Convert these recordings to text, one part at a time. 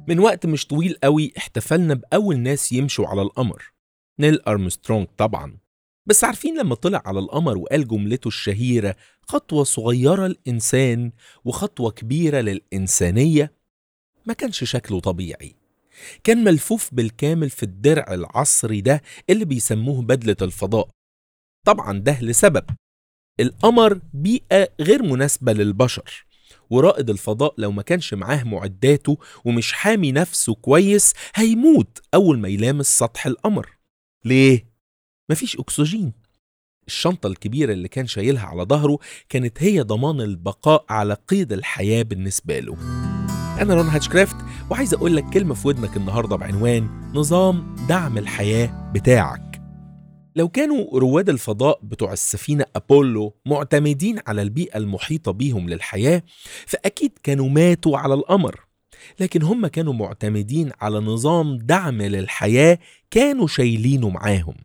من وقت مش طويل قوي احتفلنا بأول ناس يمشوا على القمر نيل أرمسترونج طبعا بس عارفين لما طلع على القمر وقال جملته الشهيرة خطوة صغيرة للإنسان وخطوة كبيرة للإنسانية ما كانش شكله طبيعي كان ملفوف بالكامل في الدرع العصري ده اللي بيسموه بدلة الفضاء طبعا ده لسبب القمر بيئة غير مناسبة للبشر ورائد الفضاء لو ما كانش معاه معداته ومش حامي نفسه كويس هيموت أول ما يلامس سطح القمر ليه؟ مفيش أكسجين الشنطة الكبيرة اللي كان شايلها على ظهره كانت هي ضمان البقاء على قيد الحياة بالنسبة له أنا رون هاتشكرافت وعايز أقول لك كلمة في ودنك النهاردة بعنوان نظام دعم الحياة بتاعك لو كانوا رواد الفضاء بتوع السفينة أبولو معتمدين على البيئة المحيطة بيهم للحياة فأكيد كانوا ماتوا على القمر لكن هم كانوا معتمدين على نظام دعم للحياة كانوا شايلينه معاهم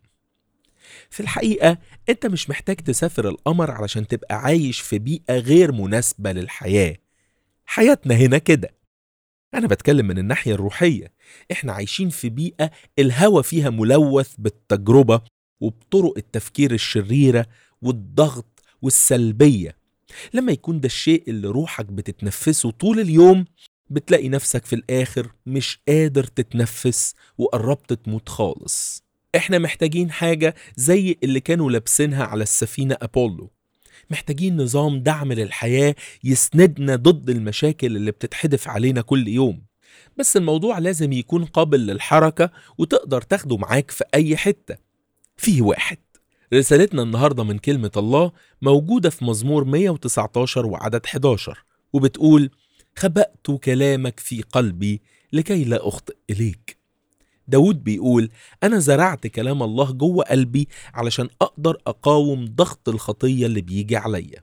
في الحقيقة أنت مش محتاج تسافر القمر علشان تبقى عايش في بيئة غير مناسبة للحياة حياتنا هنا كده أنا بتكلم من الناحية الروحية إحنا عايشين في بيئة الهوى فيها ملوث بالتجربة وبطرق التفكير الشريرة والضغط والسلبية لما يكون ده الشيء اللي روحك بتتنفسه طول اليوم بتلاقي نفسك في الآخر مش قادر تتنفس وقربت تموت خالص احنا محتاجين حاجة زي اللي كانوا لابسينها على السفينة أبولو محتاجين نظام دعم للحياة يسندنا ضد المشاكل اللي بتتحدف علينا كل يوم بس الموضوع لازم يكون قابل للحركة وتقدر تاخده معاك في أي حتة فيه واحد رسالتنا النهاردة من كلمة الله موجودة في مزمور 119 وعدد 11 وبتقول خبأت كلامك في قلبي لكي لا أخطئ إليك داود بيقول أنا زرعت كلام الله جوه قلبي علشان أقدر أقاوم ضغط الخطية اللي بيجي عليا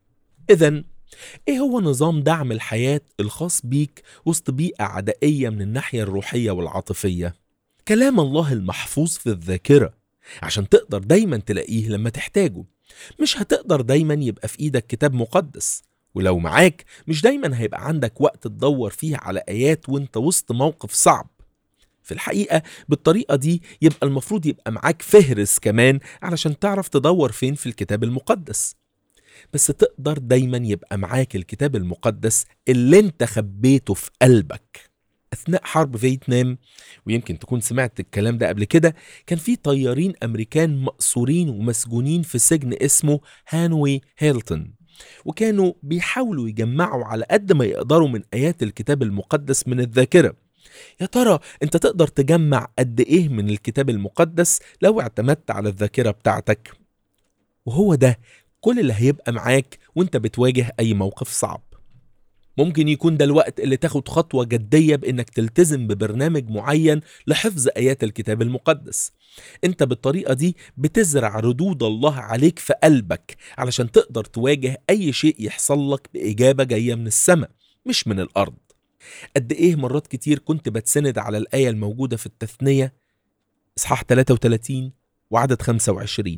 إذا إيه هو نظام دعم الحياة الخاص بيك وسط بيئة عدائية من الناحية الروحية والعاطفية؟ كلام الله المحفوظ في الذاكرة عشان تقدر دايما تلاقيه لما تحتاجه مش هتقدر دايما يبقى في ايدك كتاب مقدس ولو معاك مش دايما هيبقى عندك وقت تدور فيه على ايات وانت وسط موقف صعب في الحقيقة بالطريقة دي يبقى المفروض يبقى معاك فهرس كمان علشان تعرف تدور فين في الكتاب المقدس بس تقدر دايما يبقى معاك الكتاب المقدس اللي انت خبيته في قلبك أثناء حرب فيتنام ويمكن تكون سمعت الكلام ده قبل كده كان في طيارين أمريكان مأسورين ومسجونين في سجن اسمه هانوي هيلتون وكانوا بيحاولوا يجمعوا على قد ما يقدروا من آيات الكتاب المقدس من الذاكرة يا ترى انت تقدر تجمع قد ايه من الكتاب المقدس لو اعتمدت على الذاكرة بتاعتك وهو ده كل اللي هيبقى معاك وانت بتواجه اي موقف صعب ممكن يكون ده الوقت اللي تاخد خطوة جدية بإنك تلتزم ببرنامج معين لحفظ آيات الكتاب المقدس انت بالطريقة دي بتزرع ردود الله عليك في قلبك علشان تقدر تواجه أي شيء يحصل لك بإجابة جاية من السماء مش من الأرض قد إيه مرات كتير كنت بتسند على الآية الموجودة في التثنية إصحاح 33 وعدد 25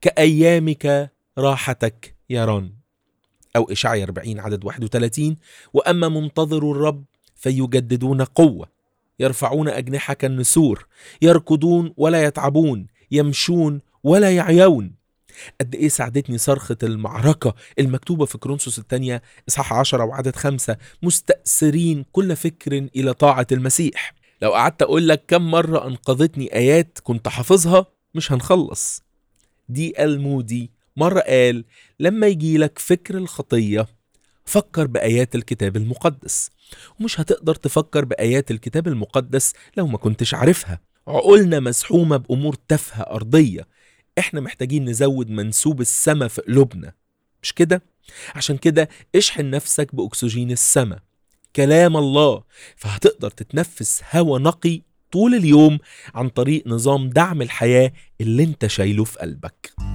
كأيامك راحتك يا ران أو إشعيا 40 عدد 31 وأما منتظر الرب فيجددون قوة يرفعون أجنحة كالنسور يركضون ولا يتعبون يمشون ولا يعيون قد إيه ساعدتني صرخة المعركة المكتوبة في كرونسوس الثانية إصحاح 10 وعدد خمسة مستأثرين كل فكر إلى طاعة المسيح لو قعدت أقول لك كم مرة أنقذتني آيات كنت حافظها مش هنخلص دي المودي مرة قال لما يجيلك فكر الخطية فكر بآيات الكتاب المقدس ومش هتقدر تفكر بآيات الكتاب المقدس لو ما كنتش عارفها عقولنا مسحومة بأمور تافهة أرضية احنا محتاجين نزود منسوب السما في قلوبنا مش كده؟ عشان كده اشحن نفسك بأكسجين السما كلام الله فهتقدر تتنفس هوا نقي طول اليوم عن طريق نظام دعم الحياة اللي انت شايله في قلبك